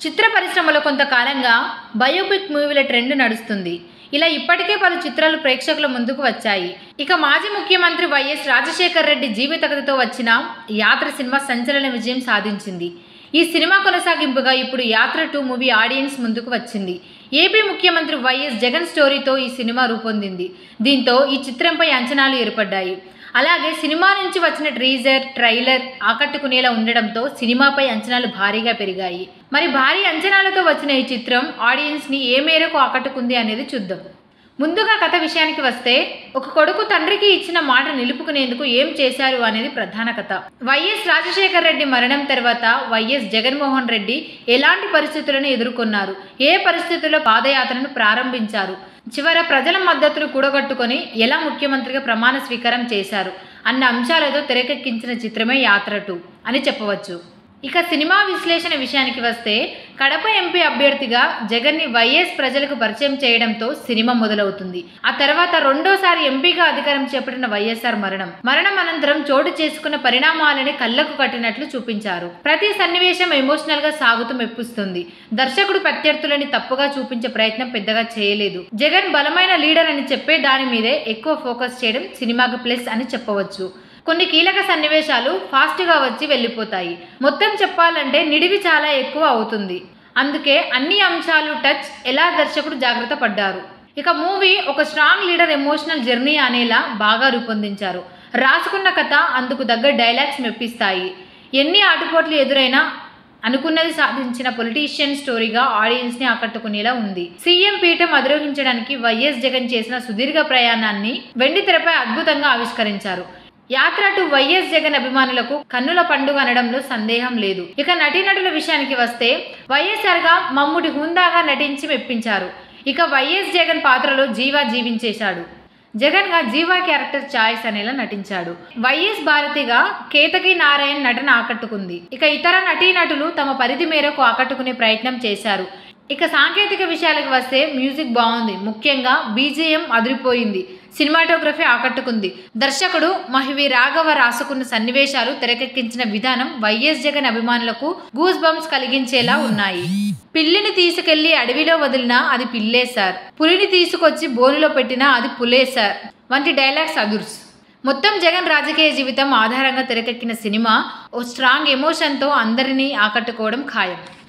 చిత్ర పరిశ్రమలో కొంతకాలంగా biopic మూవీల trend నడుస్తుంది ఇలా ఇప్పటికే పలు చిత్రాలు ప్రేక్షకుల ముందుకు వచ్చాయి ఇక మాజీ ముఖ్యమంత్రి వైఎస్ రాజశేఖర్ రెడ్డి జీవిత కథతో వచ్చిన యాత్ర సినిమా సంచలన విజయం సాధించింది ఈ సినిమా కొనసాగింపుగా ఇప్పుడు యాత్ర టూ మూవీ ఆడియన్స్ ముందుకు వచ్చింది ఏపీ ముఖ్యమంత్రి వైఎస్ జగన్ స్టోరీతో ఈ సినిమా రూపొందింది దీంతో ఈ చిత్రంపై అంచనాలు ఏర్పడ్డాయి అలాగే సినిమా నుంచి వచ్చిన ట్రీజర్ ట్రైలర్ ఆకట్టుకునేలా ఉండడంతో సినిమాపై అంచనాలు భారీగా పెరిగాయి మరి భారీ అంచనాలతో వచ్చిన ఈ చిత్రం ఆడియన్స్ని ఏ మేరకు ఆకట్టుకుంది అనేది చూద్దాం ముందుగా కథ విషయానికి వస్తే ఒక కొడుకు తండ్రికి ఇచ్చిన మాట నిలుపుకునేందుకు ఏం చేశారు అనేది ప్రధాన కథ వైఎస్ రాజశేఖర్ రెడ్డి మరణం తర్వాత వైఎస్ జగన్మోహన్ రెడ్డి ఎలాంటి పరిస్థితులను ఎదుర్కొన్నారు ఏ పరిస్థితుల్లో పాదయాత్రను ప్రారంభించారు చివర ప్రజల మద్దతును కూడగట్టుకొని ఎలా ముఖ్యమంత్రిగా ప్రమాణ స్వీకారం చేశారు అన్న అంశాలతో తెరకెక్కించిన చిత్రమే యాత్ర టూ అని చెప్పవచ్చు ఇక సినిమా విశ్లేషణ విషయానికి వస్తే కడప ఎంపీ అభ్యర్థిగా జగన్ని వైఎస్ ప్రజలకు పరిచయం చేయడంతో సినిమా మొదలవుతుంది ఆ తర్వాత రెండోసారి ఎంపీగా అధికారం చేపట్టిన వైఎస్ఆర్ మరణం మరణం అనంతరం చోటు చేసుకున్న పరిణామాలని కళ్ళకు కట్టినట్లు చూపించారు ప్రతి సన్నివేశం ఎమోషనల్ గా సాగుతూ మెప్పిస్తుంది దర్శకుడు ప్రత్యర్థులని తప్పుగా చూపించే ప్రయత్నం పెద్దగా చేయలేదు జగన్ బలమైన లీడర్ అని చెప్పే దాని మీదే ఎక్కువ ఫోకస్ చేయడం సినిమాకి ప్లస్ అని చెప్పవచ్చు కొన్ని కీలక సన్నివేశాలు ఫాస్ట్గా వచ్చి వెళ్ళిపోతాయి మొత్తం చెప్పాలంటే నిడివి చాలా ఎక్కువ అవుతుంది అందుకే అన్ని అంశాలు టచ్ ఎలా దర్శకుడు జాగ్రత్త పడ్డారు ఇక మూవీ ఒక స్ట్రాంగ్ లీడర్ ఎమోషనల్ జర్నీ అనేలా బాగా రూపొందించారు రాసుకున్న కథ అందుకు దగ్గర డైలాగ్స్ మెప్పిస్తాయి ఎన్ని ఆటుపోట్లు ఎదురైనా అనుకున్నది సాధించిన పొలిటీషియన్ స్టోరీగా ఆడియన్స్ ని ఆకట్టుకునేలా ఉంది సీఎం పీఠం అధిరోహించడానికి వైఎస్ జగన్ చేసిన సుదీర్ఘ ప్రయాణాన్ని వెండి తెరపై అద్భుతంగా ఆవిష్కరించారు యాత్ర టు వైఎస్ జగన్ అభిమానులకు కన్నుల పండుగ అనడంలో సందేహం లేదు ఇక నటీనటుల విషయానికి వస్తే వైఎస్ఆర్ గా మమ్ముడి హుందాగా నటించి మెప్పించారు ఇక వైఎస్ జగన్ పాత్రలో జీవా జీవించేశాడు జగన్ గా జీవా క్యారెక్టర్ చాయిస్ అనేలా నటించాడు వైఎస్ భారతిగా కేతకి నారాయణ్ నటన ఆకట్టుకుంది ఇక ఇతర నటీనటులు తమ పరిధి మేరకు ఆకట్టుకునే ప్రయత్నం చేశారు ఇక సాంకేతిక విషయాలకు వస్తే మ్యూజిక్ బాగుంది ముఖ్యంగా బీజిఎం అదిరిపోయింది సినిమాటోగ్రఫీ ఆకట్టుకుంది దర్శకుడు మహివి రాఘవ రాసుకున్న సన్నివేశాలు తెరకెక్కించిన విధానం వైఎస్ జగన్ అభిమానులకు గూస్ బంప్స్ కలిగించేలా ఉన్నాయి పిల్లిని తీసుకెళ్లి అడవిలో వదిలినా అది పిల్లే సార్ పులిని తీసుకొచ్చి బోనులో పెట్టినా అది పులే సార్ వంటి డైలాగ్స్ అదుర్స్ మొత్తం జగన్ రాజకీయ జీవితం ఆధారంగా తెరకెక్కిన సినిమా ఓ స్ట్రాంగ్ ఎమోషన్తో అందరినీ ఆకట్టుకోవడం ఖాయం